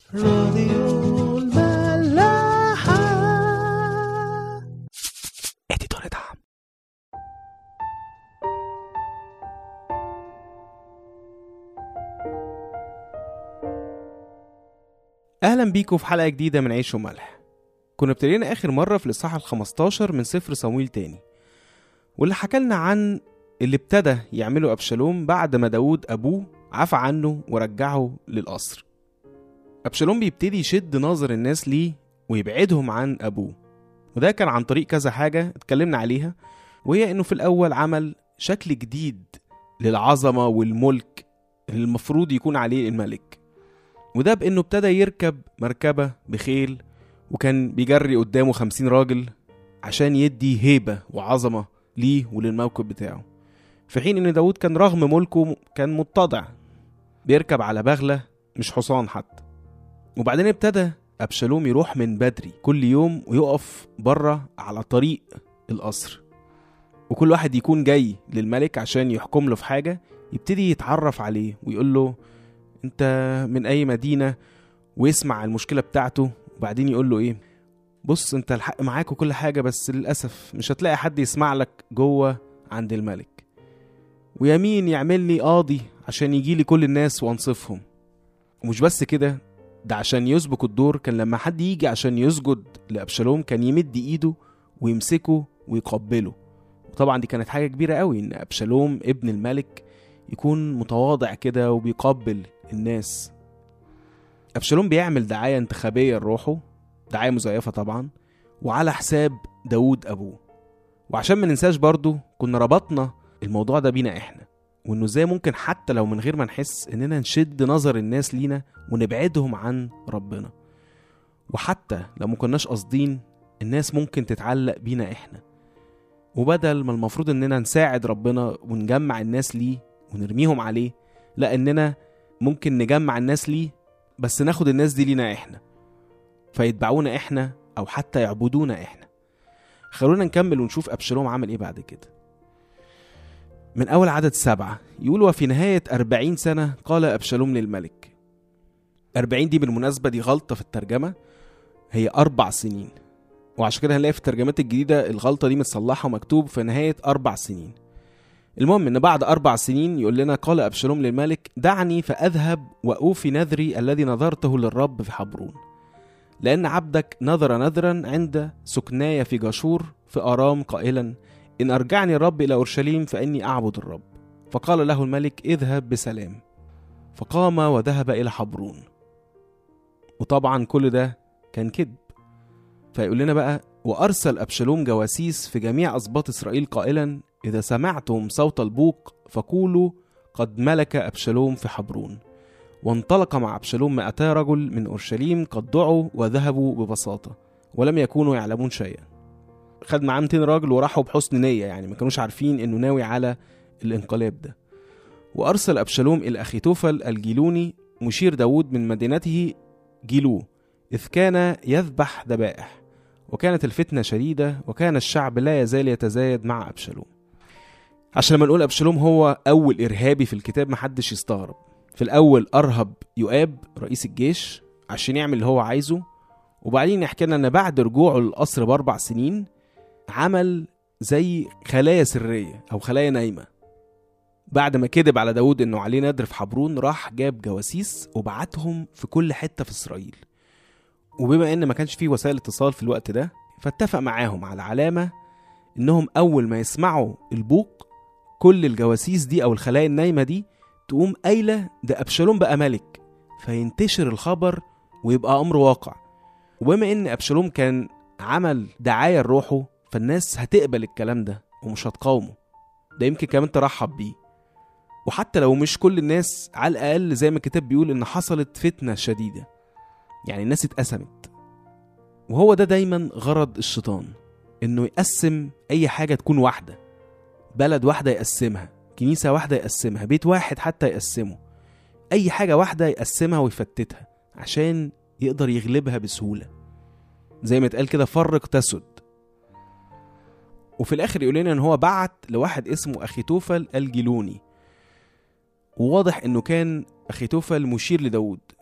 راديو الملاحة اديتور دعم اهلا بيكم في حلقه جديده من عيش وملح كنا ابتدينا اخر مره في الاصحاح ال15 من سفر صمويل تاني واللي حكى لنا عن اللي ابتدى يعمله ابشالوم بعد ما داود ابوه عفى عنه ورجعه للقصر ابشالوم بيبتدي يشد نظر الناس ليه ويبعدهم عن ابوه وده كان عن طريق كذا حاجه اتكلمنا عليها وهي انه في الاول عمل شكل جديد للعظمه والملك اللي المفروض يكون عليه الملك وده بانه ابتدى يركب مركبه بخيل وكان بيجري قدامه خمسين راجل عشان يدي هيبه وعظمه ليه وللموكب بتاعه في حين ان داود كان رغم ملكه كان متضع بيركب على بغله مش حصان حتى وبعدين ابتدى ابشالوم يروح من بدري كل يوم ويقف بره على طريق القصر وكل واحد يكون جاي للملك عشان يحكم له في حاجه يبتدي يتعرف عليه ويقول له انت من اي مدينه ويسمع المشكله بتاعته وبعدين يقول له ايه بص انت الحق معاك وكل حاجه بس للاسف مش هتلاقي حد يسمع لك جوه عند الملك ويمين يعملني قاضي عشان يجيلي كل الناس وانصفهم ومش بس كده ده عشان يسبق الدور كان لما حد يجي عشان يسجد لأبشالوم كان يمد إيده ويمسكه ويقبله وطبعا دي كانت حاجة كبيرة قوي إن أبشالوم ابن الملك يكون متواضع كده وبيقبل الناس أبشالوم بيعمل دعاية انتخابية لروحه دعاية مزيفة طبعا وعلى حساب داود أبوه وعشان ما ننساش برضو كنا ربطنا الموضوع ده بينا احنا وانه ازاي ممكن حتى لو من غير ما نحس اننا نشد نظر الناس لينا ونبعدهم عن ربنا وحتى لو ما كناش قاصدين الناس ممكن تتعلق بينا احنا وبدل ما المفروض اننا نساعد ربنا ونجمع الناس ليه ونرميهم عليه لا اننا ممكن نجمع الناس ليه بس ناخد الناس دي لينا احنا فيتبعونا احنا او حتى يعبدونا احنا خلونا نكمل ونشوف ابشالوم عمل ايه بعد كده من أول عدد سبعة يقول وفي نهاية أربعين سنة قال أبشالوم للملك أربعين دي بالمناسبة دي غلطة في الترجمة هي أربع سنين وعشان كده هنلاقي في الترجمات الجديدة الغلطة دي متصلحة ومكتوب في نهاية أربع سنين المهم إن بعد أربع سنين يقول لنا قال أبشالوم للملك دعني فأذهب وأوفي نذري الذي نذرته للرب في حبرون لأن عبدك نذر نذرا عند سكناي في جاشور في أرام قائلا إن أرجعني الرب إلى أورشليم فإني أعبد الرب فقال له الملك اذهب بسلام فقام وذهب إلى حبرون وطبعا كل ده كان كذب فيقول لنا بقى وأرسل أبشالوم جواسيس في جميع أسباط إسرائيل قائلا إذا سمعتم صوت البوق فقولوا قد ملك أبشالوم في حبرون وانطلق مع أبشالوم مئتا رجل من أورشليم قد دعوا وذهبوا ببساطة ولم يكونوا يعلمون شيئا خد معاه 200 راجل وراحوا بحسن نية يعني ما كانوش عارفين انه ناوي على الانقلاب ده وارسل ابشالوم الى اخيتوفل الجيلوني مشير داود من مدينته جيلو اذ كان يذبح ذبائح وكانت الفتنة شديدة وكان الشعب لا يزال يتزايد مع أبشالوم عشان لما نقول أبشالوم هو أول إرهابي في الكتاب محدش يستغرب في الأول أرهب يؤاب رئيس الجيش عشان يعمل اللي هو عايزه وبعدين يحكي لنا ان بعد رجوعه للقصر باربع سنين عمل زي خلايا سريه او خلايا نايمه بعد ما كذب على داود انه عليه نذر في حبرون راح جاب جواسيس وبعتهم في كل حته في اسرائيل وبما ان ما كانش فيه وسائل اتصال في الوقت ده فاتفق معاهم على علامه انهم اول ما يسمعوا البوق كل الجواسيس دي او الخلايا النايمه دي تقوم قايله ده ابشالوم بقى ملك فينتشر الخبر ويبقى امر واقع وبما ان ابشالوم كان عمل دعايه لروحه فالناس هتقبل الكلام ده ومش هتقاومه ده يمكن كمان ترحب بيه وحتى لو مش كل الناس على الاقل زي ما الكتاب بيقول ان حصلت فتنه شديده يعني الناس اتقسمت وهو ده دايما غرض الشيطان انه يقسم اي حاجه تكون واحده بلد واحده يقسمها كنيسه واحده يقسمها بيت واحد حتى يقسمه اي حاجه واحده يقسمها ويفتتها عشان يقدر يغلبها بسهوله زي ما اتقال كده فرق تسد وفي الاخر يقول لنا ان هو بعت لواحد اسمه اخيتوفل الجيلوني وواضح انه كان اخيتوفل مشير لداود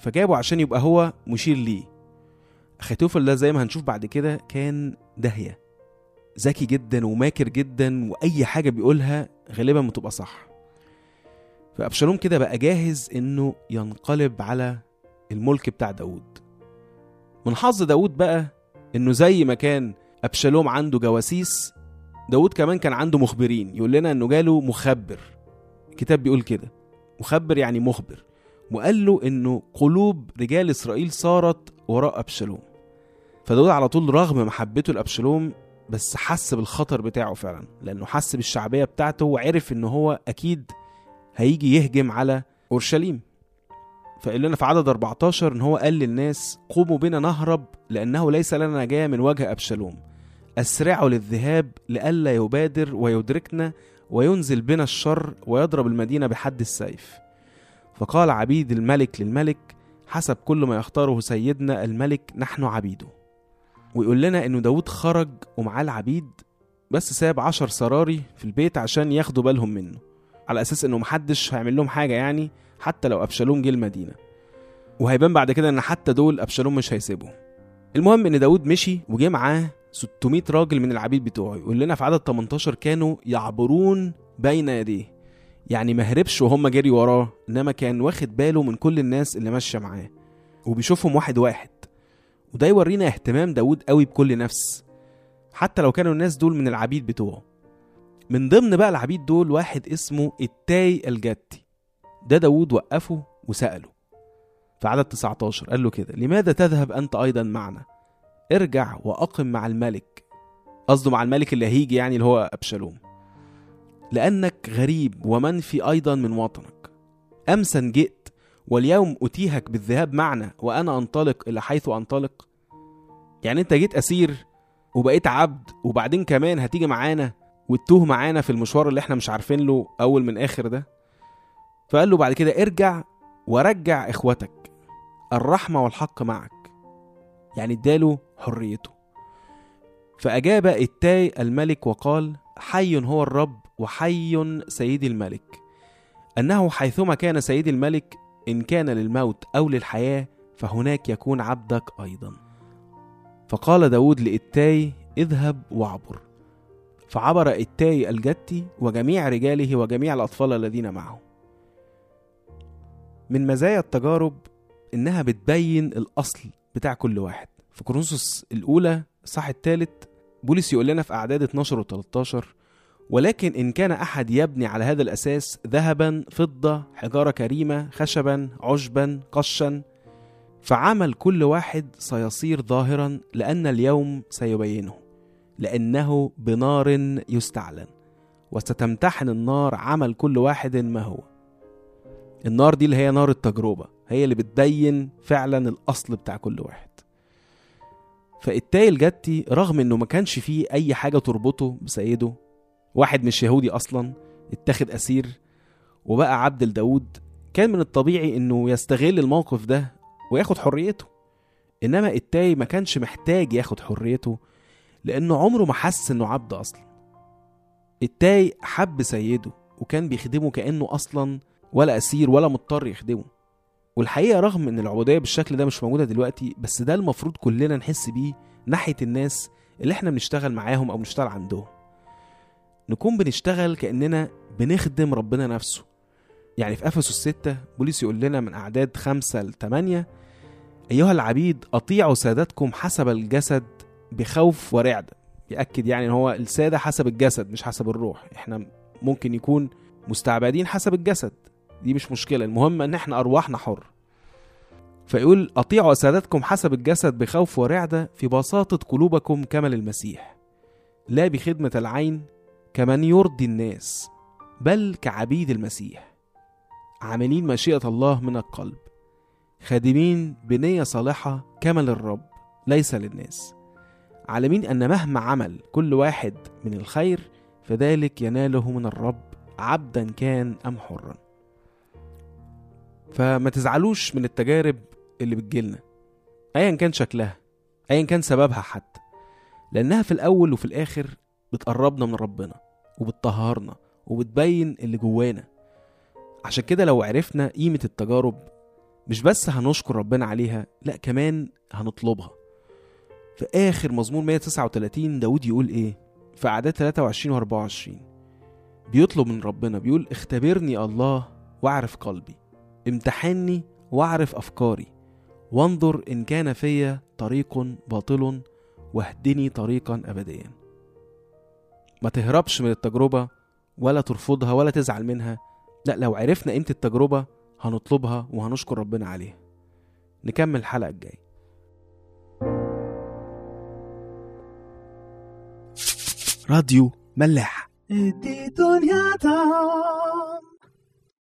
فجابه عشان يبقى هو مشير ليه أخيتوفل ده زي ما هنشوف بعد كده كان داهية ذكي جدا وماكر جدا وأي حاجة بيقولها غالبا بتبقى صح فأبشالوم كده بقى جاهز إنه ينقلب على الملك بتاع داود من حظ داود بقى إنه زي ما كان أبشالوم عنده جواسيس داود كمان كان عنده مخبرين يقول لنا إنه جاله مخبر الكتاب بيقول كده مخبر يعني مخبر وقال له إنه قلوب رجال إسرائيل صارت وراء أبشالوم فداود على طول رغم محبته لأبشالوم بس حس بالخطر بتاعه فعلا لأنه حس بالشعبية بتاعته وعرف إن هو أكيد هيجي يهجم على أورشليم فقال لنا في عدد 14 إن هو قال للناس قوموا بنا نهرب لأنه ليس لنا نجاة من وجه أبشالوم أسرعوا للذهاب لئلا يبادر ويدركنا وينزل بنا الشر ويضرب المدينة بحد السيف فقال عبيد الملك للملك حسب كل ما يختاره سيدنا الملك نحن عبيده ويقول لنا انه داود خرج ومعاه العبيد بس ساب عشر سراري في البيت عشان ياخدوا بالهم منه على اساس انه محدش هيعمل لهم حاجه يعني حتى لو ابشالوم جه المدينه وهيبان بعد كده ان حتى دول ابشالوم مش هيسيبهم المهم ان داود مشي وجه معاه 600 راجل من العبيد بتوعه يقول لنا في عدد 18 كانوا يعبرون بين يديه يعني ما هربش وهم جري وراه انما كان واخد باله من كل الناس اللي ماشيه معاه وبيشوفهم واحد واحد وده يورينا اهتمام داود قوي بكل نفس حتى لو كانوا الناس دول من العبيد بتوعه من ضمن بقى العبيد دول واحد اسمه التاي الجتي ده داود وقفه وسأله في عدد 19 قال له كده لماذا تذهب أنت أيضا معنا ارجع وأقم مع الملك قصده مع الملك اللي هيجي يعني اللي هو أبشالوم لأنك غريب ومنفي أيضا من وطنك أمسا جئت واليوم أتيهك بالذهاب معنا وأنا أنطلق إلى حيث أنطلق يعني أنت جيت أسير وبقيت عبد وبعدين كمان هتيجي معانا وتتوه معانا في المشوار اللي احنا مش عارفين له أول من آخر ده فقال له بعد كده ارجع ورجع إخوتك الرحمة والحق معك يعني اداله حريته فأجاب التاي الملك وقال حي هو الرب وحي سيدي الملك أنه حيثما كان سيدي الملك إن كان للموت أو للحياة فهناك يكون عبدك أيضا فقال داود لإتاي اذهب واعبر فعبر إتاي الجتي وجميع رجاله وجميع الأطفال الذين معه من مزايا التجارب إنها بتبين الأصل بتاع كل واحد في كورنثوس الأولى الصح الثالث بولس يقول لنا في أعداد 12 و 13 ولكن إن كان أحد يبني على هذا الأساس ذهبا فضة حجارة كريمة خشبا عشبا قشا فعمل كل واحد سيصير ظاهرا لأن اليوم سيبينه لأنه بنار يستعلن وستمتحن النار عمل كل واحد ما هو النار دي اللي هي نار التجربة هي اللي بتبين فعلا الأصل بتاع كل واحد فالتاي الجتي رغم انه ما كانش فيه اي حاجة تربطه بسيده واحد مش يهودي اصلا اتاخد اسير وبقى عبد لداود كان من الطبيعي انه يستغل الموقف ده وياخد حريته انما التاي ما كانش محتاج ياخد حريته لانه عمره ما حس انه عبد اصلا التاي حب سيده وكان بيخدمه كانه اصلا ولا اسير ولا مضطر يخدمه والحقيقه رغم ان العبوديه بالشكل ده مش موجوده دلوقتي بس ده المفروض كلنا نحس بيه ناحيه الناس اللي احنا بنشتغل معاهم او بنشتغل عندهم نكون بنشتغل كاننا بنخدم ربنا نفسه يعني في افسس 6 بولس يقول لنا من اعداد خمسة ل 8 ايها العبيد اطيعوا سادتكم حسب الجسد بخوف ورعده ياكد يعني ان هو الساده حسب الجسد مش حسب الروح احنا ممكن يكون مستعبدين حسب الجسد دي مش مشكله المهم ان احنا ارواحنا حر فيقول اطيعوا سادتكم حسب الجسد بخوف ورعده في بساطه قلوبكم كما للمسيح لا بخدمه العين كمن يرضي الناس بل كعبيد المسيح عاملين مشيئه الله من القلب خادمين بنيه صالحه كما للرب ليس للناس عالمين ان مهما عمل كل واحد من الخير فذلك يناله من الرب عبدا كان ام حرا فما تزعلوش من التجارب اللي بتجيلنا ايا كان شكلها ايا كان سببها حتى لانها في الاول وفي الاخر بتقربنا من ربنا وبتطهرنا وبتبين اللي جوانا عشان كده لو عرفنا قيمة التجارب مش بس هنشكر ربنا عليها لا كمان هنطلبها في آخر مزمور 139 داود يقول إيه في أعداد 23 و 24 بيطلب من ربنا بيقول اختبرني الله واعرف قلبي امتحني واعرف أفكاري وانظر إن كان فيا طريق باطل واهدني طريقا أبديا ما تهربش من التجربة ولا ترفضها ولا تزعل منها لا لو عرفنا قيمة التجربة هنطلبها وهنشكر ربنا عليها نكمل الحلقة الجاية راديو ملاح دي دنيا تعم